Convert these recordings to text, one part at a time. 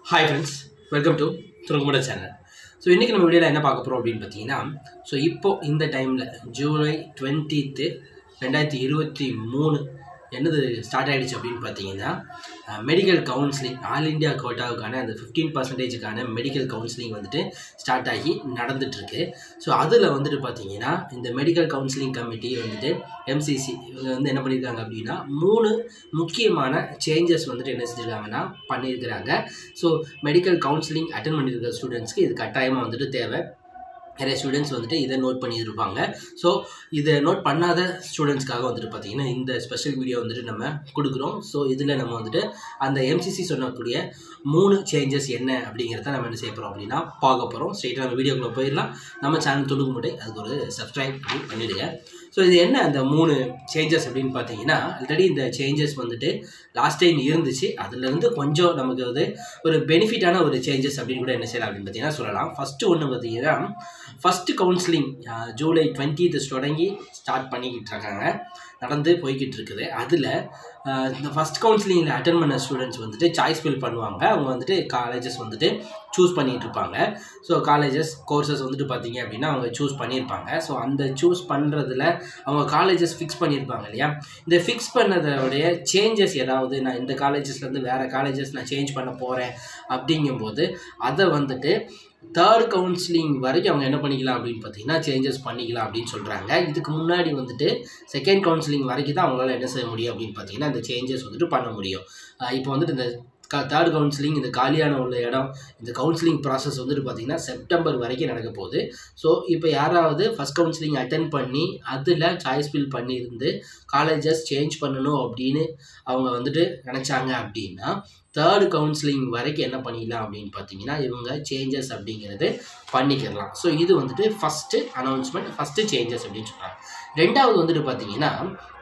hi friends welcome to துருங்குமுட channel so இன்றைக்கி நம்ம வீடியோவில் என்ன பார்க்க போகிறோம் அப்படின்னு பார்த்தீங்கன்னா ஸோ இப்போ இந்த டைமில் ஜூலை டுவெண்ட்டீத்து ரெண்டாயிரத்தி இருபத்தி மூணு என்னது ஸ்டார்ட் ஆகிடுச்சு அப்படின்னு பார்த்தீங்கன்னா மெடிக்கல் கவுன்சிலிங் ஆல் இந்தியா கோட்டாவுக்கான அந்த ஃபிஃப்டீன் பர்சன்டேஜுக்கான மெடிக்கல் கவுன்சிலிங் வந்துட்டு ஸ்டார்ட் ஆகி நடந்துட்டுருக்கு ஸோ அதில் வந்துட்டு பார்த்தீங்கன்னா இந்த மெடிக்கல் கவுன்சிலிங் கமிட்டி வந்துட்டு எம்சிசி இவங்க வந்து என்ன பண்ணியிருக்காங்க அப்படின்னா மூணு முக்கியமான சேஞ்சஸ் வந்துட்டு என்ன செஞ்சுருக்காங்கன்னா பண்ணியிருக்கிறாங்க ஸோ மெடிக்கல் கவுன்சிலிங் அட்டன் பண்ணியிருக்கிற ஸ்டூடெண்ட்ஸ்க்கு இது கட்டாயமாக வந்துட்டு தேவை நிறைய ஸ்டூடெண்ட்ஸ் வந்துட்டு இதை நோட் பண்ணியிருப்பாங்க ஸோ இதை நோட் பண்ணாத ஸ்டூடெண்ட்ஸ்க்காக வந்துட்டு பார்த்தீங்கன்னா இந்த ஸ்பெஷல் வீடியோ வந்துட்டு நம்ம கொடுக்குறோம் ஸோ இதில் நம்ம வந்துட்டு அந்த எம்சிசி சொன்னக்கூடிய மூணு சேஞ்சஸ் என்ன அப்படிங்கிறத நம்ம என்ன செய்ய போகிறோம் அப்படின்னா பார்க்க போகிறோம் ஸ்ட்ரெயிட்டாக நம்ம வீடியோக்குள்ளே போயிடலாம் நம்ம சேனல் தொடுக்க முடி அதுக்கு ஒரு சப்ஸ்கிரைப் பண்ணி பண்ணிவிடுங்க ஸோ இது என்ன அந்த மூணு சேஞ்சஸ் அப்படின்னு பார்த்தீங்கன்னா ஆல்ரெடி இந்த சேஞ்சஸ் வந்துட்டு லாஸ்ட் டைம் இருந்துச்சு அதுலேருந்து கொஞ்சம் நமக்கு வந்து ஒரு பெனிஃபிட்டான ஒரு சேஞ்சஸ் அப்படின்னு கூட என்ன செய்யலாம் அப்படின்னு பார்த்தீங்கன்னா சொல்லலாம் ஃபஸ்ட்டு ஒன்று பார்த்தீங்கன்னா ஃபஸ்ட்டு கவுன்சிலிங் ஜூலை டுவெண்ட்டீத் தொடங்கி ஸ்டார்ட் பண்ணிக்கிட்டு இருக்காங்க நடந்து போய்கிட்டு இருக்குது அதில் இந்த ஃபஸ்ட் கவுன்சிலிங்கில் அட்டன் பண்ண ஸ்டூடெண்ட்ஸ் வந்துட்டு சாய்ஸ் ஃபில் பண்ணுவாங்க அவங்க வந்துட்டு காலேஜஸ் வந்துட்டு சூஸ் பண்ணிகிட்டு இருப்பாங்க ஸோ காலேஜஸ் கோர்சஸ் வந்துட்டு பார்த்தீங்க அப்படின்னா அவங்க சூஸ் பண்ணியிருப்பாங்க ஸோ அந்த சூஸ் பண்ணுறதுல அவங்க காலேஜஸ் ஃபிக்ஸ் பண்ணியிருப்பாங்க இல்லையா இந்த ஃபிக்ஸ் பண்ணதோடைய சேஞ்சஸ் ஏதாவது நான் இந்த காலேஜஸ்லேருந்து வேறு காலேஜஸ் நான் சேஞ்ச் பண்ண போகிறேன் அப்படிங்கும்போது அதை வந்துட்டு தேர்ட் கவுன்சிலிங் வரைக்கும் அவங்க என்ன பண்ணிக்கலாம் அப்படின்னு பார்த்தீங்கன்னா சேஞ்சஸ் பண்ணிக்கலாம் அப்படின்னு சொல்கிறாங்க இதுக்கு முன்னாடி வந்துட்டு செகண்ட் கவுன்சிலிங் வரைக்கும் தான் அவங்களால என்ன செய்ய முடியும் அப்படின்னு பார்த்தீங்கன்னா இந்த சேஞ்சஸ் வந்துட்டு பண்ண முடியும் இப்போ வந்துட்டு இந்த க தேர்ட் கவுன்சிலிங் இந்த காலியான உள்ள இடம் இந்த கவுன்சிலிங் ப்ராசஸ் வந்துட்டு பார்த்திங்கன்னா செப்டம்பர் வரைக்கும் நடக்க போகுது ஸோ இப்போ யாராவது ஃபஸ்ட் கவுன்சிலிங் அட்டன் பண்ணி அதில் சாய்ஸ் ஃபில் பண்ணியிருந்து காலேஜஸ் சேஞ்ச் பண்ணணும் அப்படின்னு அவங்க வந்துட்டு நினச்சாங்க அப்படின்னா தேர்டு கவுன்சிலிங் வரைக்கும் என்ன பண்ணிடலாம் அப்படின்னு பார்த்தீங்கன்னா இவங்க சேஞ்சஸ் அப்படிங்கிறது பண்ணிக்கிடலாம் ஸோ இது வந்துட்டு ஃபஸ்ட்டு அனௌன்ஸ்மெண்ட் ஃபஸ்ட்டு சேஞ்சஸ் அப்படின்னு சொல்கிறாங்க ரெண்டாவது வந்துட்டு பார்த்தீங்கன்னா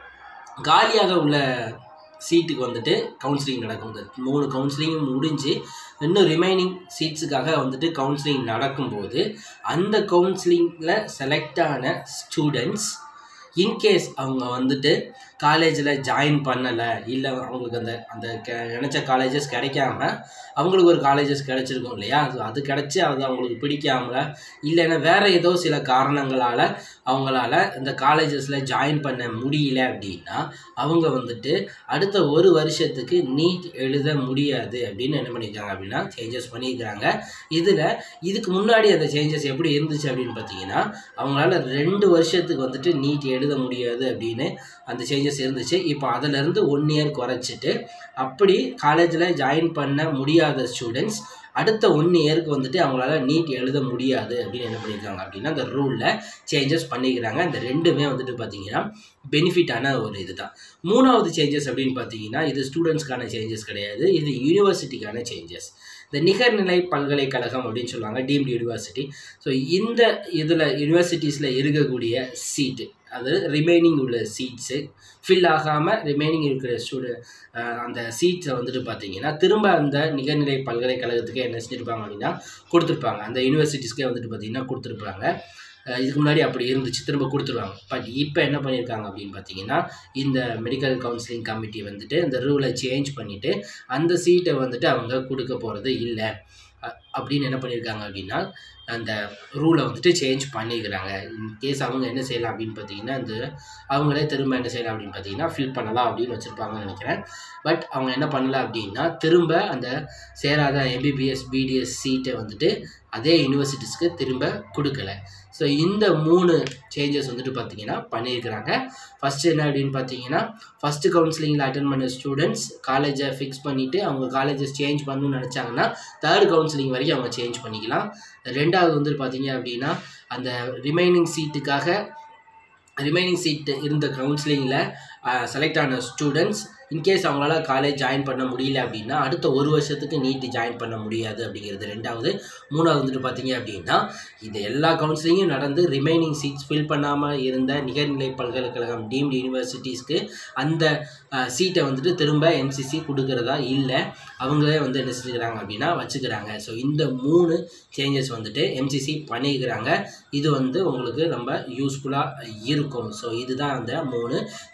காலியாக உள்ள சீட்டுக்கு வந்துட்டு கவுன்சிலிங் நடக்கும் இந்த மூணு கவுன்சிலிங் முடிஞ்சு இன்னும் ரிமைனிங் சீட்ஸுக்காக வந்துட்டு கவுன்சிலிங் நடக்கும்போது அந்த கவுன்சிலிங்கில் செலக்ட் ஆன ஸ்டூடெண்ட்ஸ் இன்கேஸ் அவங்க வந்துட்டு காலேஜில் ஜாயின் பண்ணலை இல்லை அவங்களுக்கு அந்த அந்த க நினச்ச காலேஜஸ் கிடைக்காம அவங்களுக்கு ஒரு காலேஜஸ் கிடச்சிருக்கும் இல்லையா ஸோ அது கிடச்சி அது அவங்களுக்கு பிடிக்காமல இல்லைன்னா வேறு ஏதோ சில காரணங்களால் அவங்களால இந்த காலேஜஸில் ஜாயின் பண்ண முடியல அப்படின்னா அவங்க வந்துட்டு அடுத்த ஒரு வருஷத்துக்கு நீட் எழுத முடியாது அப்படின்னு என்ன பண்ணியிருக்காங்க அப்படின்னா சேஞ்சஸ் பண்ணியிருக்கிறாங்க இதில் இதுக்கு முன்னாடி அந்த சேஞ்சஸ் எப்படி இருந்துச்சு அப்படின்னு பார்த்தீங்கன்னா அவங்களால ரெண்டு வருஷத்துக்கு வந்துட்டு நீட் எழுத முடியாது அப்படின்னு அந்த சேஞ்சஸ் இருந்துச்சு இப்போ அதிலேருந்து ஒன் இயர் குறைச்சிட்டு அப்படி காலேஜில் ஜாயின் பண்ண முடியாத ஸ்டூடெண்ட்ஸ் அடுத்த ஒன் இயருக்கு வந்துட்டு அவங்களால நீட் எழுத முடியாது அப்படின்னு என்ன பண்ணியிருக்காங்க அப்படின்னா அந்த ரூலில் சேஞ்சஸ் பண்ணிக்கிறாங்க இந்த ரெண்டுமே வந்துட்டு பார்த்தீங்கன்னா பெனிஃபிட்டான ஒரு இது தான் மூணாவது சேஞ்சஸ் அப்படின்னு பார்த்தீங்கன்னா இது ஸ்டூடெண்ட்ஸ்க்கான சேஞ்சஸ் கிடையாது இது யூனிவர்சிட்டிக்கான சேஞ்சஸ் இந்த நிகர்நிலை பல்கலைக்கழகம் அப்படின்னு சொல்லுவாங்க டீம்டு யூனிவர்சிட்டி ஸோ இந்த இதில் யூனிவர்சிட்டிஸில் இருக்கக்கூடிய சீட்டு அது ரிமைனிங் உள்ள சீட்ஸு ஃபில் ஆகாமல் ரிமைனிங் இருக்கிற ஸ்டூடெண்ட் அந்த சீட்ஸை வந்துட்டு பார்த்தீங்கன்னா திரும்ப அந்த நிகர்நிலை பல்கலைக்கழகத்துக்கு என்ன செஞ்சுருப்பாங்க அப்படின்னா கொடுத்துருப்பாங்க அந்த யூனிவர்சிட்டிஸ்க்கே வந்துட்டு பார்த்தீங்கன்னா கொடுத்துருப்பாங்க இதுக்கு முன்னாடி அப்படி இருந்துச்சு திரும்ப கொடுத்துருவாங்க பட் இப்போ என்ன பண்ணியிருக்காங்க அப்படின்னு பார்த்தீங்கன்னா இந்த மெடிக்கல் கவுன்சிலிங் கமிட்டி வந்துட்டு இந்த ரூலை சேஞ்ச் பண்ணிவிட்டு அந்த சீட்டை வந்துட்டு அவங்க கொடுக்க போகிறது இல்லை அப்படின்னு என்ன பண்ணியிருக்காங்க அப்படின்னா அந்த ரூலை வந்துட்டு சேஞ்ச் பண்ணிக்கிறாங்க இன்கேஸ் அவங்க என்ன செய்யலாம் அப்படின்னு பார்த்தீங்கன்னா இந்த அவங்களே திரும்ப என்ன செய்யலாம் அப்படின்னு பார்த்தீங்கன்னா ஃபில் பண்ணலாம் அப்படின்னு வச்சுருப்பாங்கன்னு நினைக்கிறேன் பட் அவங்க என்ன பண்ணல அப்படின்னா திரும்ப அந்த சேராத எம்பிபிஎஸ் பிடிஎஸ் சீட்டை வந்துட்டு அதே யூனிவர்சிட்டிஸ்க்கு திரும்ப கொடுக்கல ஸோ இந்த மூணு சேஞ்சஸ் வந்துட்டு பார்த்தீங்கன்னா பண்ணியிருக்கிறாங்க ஃபஸ்ட்டு என்ன அப்படின்னு பார்த்தீங்கன்னா ஃபஸ்ட்டு கவுன்சிலிங்கில் அட்டன் பண்ண ஸ்டூடெண்ட்ஸ் காலேஜை ஃபிக்ஸ் பண்ணிவிட்டு அவங்க காலேஜஸ் சேஞ்ச் பண்ணணும்னு நினச்சாங்கன்னா தேர்ட் கவுன்சிலிங் வரைக்கும் அவங்க சேஞ்ச் பண்ணிக்கலாம் ரெண்டாவது வந்துட்டு பார்த்தீங்க அப்படின்னா அந்த ரிமைனிங் சீட்டுக்காக ரிமைனிங் சீட்டு இருந்த கவுன்சிலிங்கில் செலக்ட் ஆன ஸ்டூடெண்ட்ஸ் இன்கேஸ் அவங்களால காலேஜ் ஜாயின் பண்ண முடியல அப்படின்னா அடுத்த ஒரு வருஷத்துக்கு நீட் ஜாயின் பண்ண முடியாது அப்படிங்கிறது ரெண்டாவது மூணாவது வந்துட்டு பார்த்தீங்க அப்படின்னா இது எல்லா கவுன்சிலிங்கும் நடந்து ரிமைனிங் சீட்ஸ் ஃபில் பண்ணாமல் இருந்த நிகர்நிலை பல்கலைக்கழகம் டீம்டு யூனிவர்சிட்டிஸ்க்கு அந்த சீட்டை வந்துட்டு திரும்ப எம்சிசி கொடுக்குறதா இல்லை அவங்களே வந்து என்ன செஞ்சுக்கிறாங்க அப்படின்னா வச்சுக்கிறாங்க ஸோ இந்த மூணு சேஞ்சஸ் வந்துட்டு எம்சிசி பண்ணிக்கிறாங்க இது வந்து உங்களுக்கு ரொம்ப யூஸ்ஃபுல்லாக இருக்கும் ஸோ இதுதான் அந்த மூணு சேஞ்சஸ்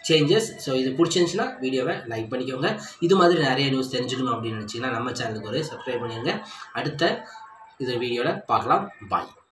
எஸ் ஸோ இது பிடிச்சிருந்துச்சுன்னா வீடியோவை லைக் பண்ணிக்கோங்க இது மாதிரி நிறைய நியூஸ் தெரிஞ்சுக்கணும் அப்படின்னு நினச்சிங்கன்னா நம்ம சேனலுக்கு ஒரு சப்ஸ்கிரைப் பண்ணிடுங்க அடுத்த இது வீடியோவில் பார்க்கலாம் பாய்